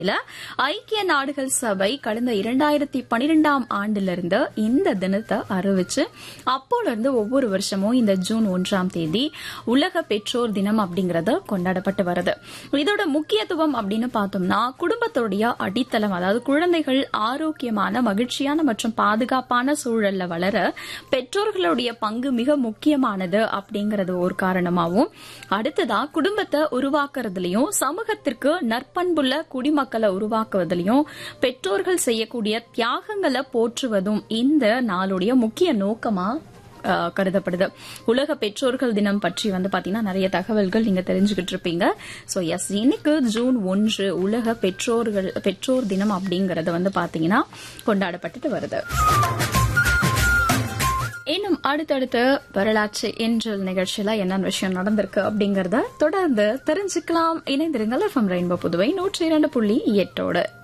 இல்ல ஐக்கிய நாடுகள் சபை கடந்த இரண்டாயிரத்தி பனிரெண்டாம் ஆண்டிலிருந்து இந்த தினத்தை அறிவிச்சு அப்போல இருந்து ஒவ்வொரு வருஷமும் இந்த ஜூன் ஒன்றாம் தேதி உலக பெற்றோர் தினம் அப்படிங்கறது கொண்டாடப்பட்டு வருது இதோட முக்கியத்துவம் அப்படின்னு பார்த்தோம்னா குடும்பத்துடைய அடித்தளம் அதாவது குழந்தைகள் ஆரோக்கியமான மகிழ்ச்சியான மற்றும் பாதுகாப்பான சூழல்ல வளர பெற்றோர்களுடைய பங்கு மிக முக்கியமானது அப்படிங்கறது ஒரு காரணமாகவும் அடுத்ததா குடும்பத்தை உருவாக்குறதுலயும் சமூகத்திற்கு நற்பண்புள்ள குடிமக்களை உருவாக்குவதிலையும் பெற்றோர்கள் செய்யக்கூடிய தியாகங்களை போற்றுவதும் இந்த நாளுடைய முக்கிய நோக்கமா அஹ், கருதப்படுது உலக பெற்றோர்கள் தினம் பற்றி வந்து பாத்தீங்கன்னா நிறைய தகவல்கள் நீங்க தெரிஞ்சுக்கிட்டு இருப்பீங்க சோ எஸ் இன்னைக்கு ஜூன் ஒன்று உலக பெற்றோர்கள் பெற்றோர் தினம் அப்படிங்கறது வந்து பாத்தீங்கன்னா கொண்டாடப்பட்டுட்டு வருது இன்னும் அடுத்தடுத்த வரலாற்று என்றல் நிகழ்ச்சியில என்ன விஷயம் நடந்திருக்கு அப்படிங்கறத தொடர்ந்து தெரிஞ்சுக்கலாம் இணைந்திருங்கள் எஃப்எம் ரெயின்போ புதுவை நூற்றி இரண்டு புள்ளி எட்டோடு